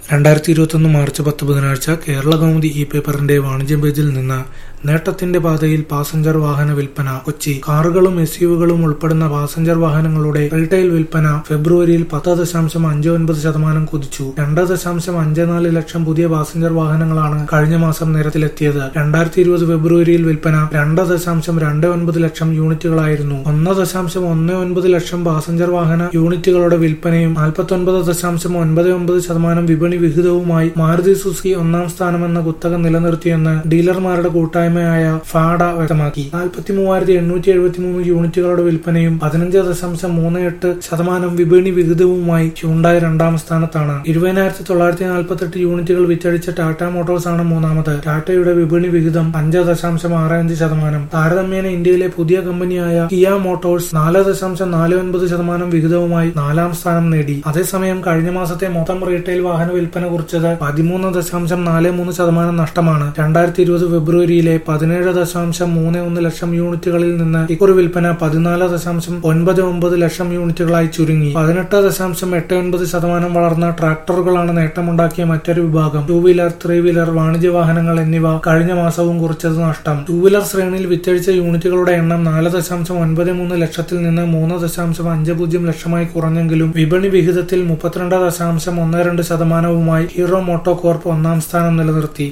രണ്ടായിരത്തി ഇരുപത്തൊന്ന് മാർച്ച് പത്ത് ബുധനാഴ്ച കേരള കൗമുദി ഇ പേപ്പറിന്റെ വാണിജ്യം പേജിൽ നിന്ന് നേട്ടത്തിന്റെ പാതയിൽ പാസഞ്ചർ വാഹന വിൽപ്പന കൊച്ചി കാറുകളും എസ് യുവുകളും ഉൾപ്പെടുന്ന പാസഞ്ചർ വാഹനങ്ങളുടെ റീറ്റെയിൽ വിൽപ്പന ഫെബ്രുവരിയിൽ പത്ത് ദശാംശം അഞ്ച് ഒൻപത് ശതമാനം കുതിച്ചു രണ്ട് ദശാംശം അഞ്ച് നാല് ലക്ഷം പുതിയ പാസഞ്ചർ വാഹനങ്ങളാണ് കഴിഞ്ഞ മാസം നിരത്തിലെത്തിയത് രണ്ടായിരത്തി ഇരുപത് ഫെബ്രുവരിയിൽ വിൽപ്പന രണ്ട് ദശാംശം രണ്ട് ഒൻപത് ലക്ഷം യൂണിറ്റുകളായിരുന്നു ഒന്ന് ദശാംശം ഒന്ന് ഒൻപത് ലക്ഷം പാസഞ്ചർ വാഹന യൂണിറ്റുകളുടെ വിൽപ്പനയും നാൽപ്പത്തൊൻപത് ദശാംശം ഒൻപത് ഒമ്പത് ശതമാനം വിപണി വിഹിതവുമായി മാരുതി സുസുക്കി ഒന്നാം സ്ഥാനമെന്ന കുത്തകം നിലനിർത്തിയെന്ന് ഡീലർമാരുടെ കൂട്ടായ്മയായ ഫാഡ വ്യക്തമാക്കി നാൽപ്പത്തി മൂവായിരത്തി എണ്ണൂറ്റി എഴുപത്തി മൂന്ന് യൂണിറ്റുകളുടെ വിൽപ്പനയും പതിനഞ്ച് ദശാംശം മൂന്ന് എട്ട് ശതമാനം വിപണി വിഹിതവുമായി ഹ്യുണ്ടായി രണ്ടാം സ്ഥാനത്താണ് ഇരുപതിനായിരത്തി തൊള്ളായിരത്തി നാൽപ്പത്തെട്ട് യൂണിറ്റുകൾ വിറ്റഴിച്ച ടാറ്റ മോട്ടോഴ്സ് ആണ് മൂന്നാമത് ടാറ്റയുടെ വിപണി വിഹിതം അഞ്ച് ദശാംശം ആറ് അഞ്ച് ശതമാനം താരതമ്യേന ഇന്ത്യയിലെ പുതിയ കമ്പനിയായ കിയ മോട്ടോഴ്സ് നാല് ദശാംശം നാല് ഒൻപത് ശതമാനം വിഹിതവുമായി നാലാം സ്ഥാനം നേടി അതേസമയം കഴിഞ്ഞ മാസത്തെ മൊത്തം റീറ്റെയിൽ വാഹന വിൽപ്പന കുറിച്ചത് പതിമൂന്ന് ദശാംശം നാല് മൂന്ന് ശതമാനം നഷ്ടമാണ് രണ്ടായിരത്തി ഇരുപത് ഫെബ്രുവരിയിലെ പതിനേഴ് ദശാംശം മൂന്ന് ഒന്ന് ലക്ഷം യൂണിറ്റുകളിൽ നിന്ന് ഇക്കുറി വിൽപ്പന പതിനാല് ദശാംശം ഒൻപത് ഒമ്പത് ലക്ഷം യൂണിറ്റുകളായി ചുരുങ്ങി പതിനെട്ട് ദശാംശം എട്ട് ഒൻപത് ശതമാനം വളർന്ന ട്രാക്ടറുകളാണ് നേട്ടമുണ്ടാക്കിയ മറ്റൊരു വിഭാഗം ടൂ വീലർ ത്രീ വീലർ വാണിജ്യ വാഹനങ്ങൾ എന്നിവ കഴിഞ്ഞ മാസവും കുറിച്ചത് നഷ്ടം ടൂ വീലർ ശ്രേണിയിൽ വിറ്റഴിച്ച യൂണിറ്റുകളുടെ എണ്ണം നാല് ദശാംശം ഒൻപത് മൂന്ന് ലക്ഷത്തിൽ നിന്ന് മൂന്ന് ദശാംശം അഞ്ച് പൂജ്യം ലക്ഷമായി കുറഞ്ഞെങ്കിലും വിപണി വിഹിതത്തിൽ മുപ്പത്തിരണ്ട് ദശാംശം ഒന്ന് രണ്ട് ശതമാനവുമായി ഹീറോ മോട്ടോ കോർപ്പ് ഒന്നാം സ്ഥാനം നിലനിർത്തി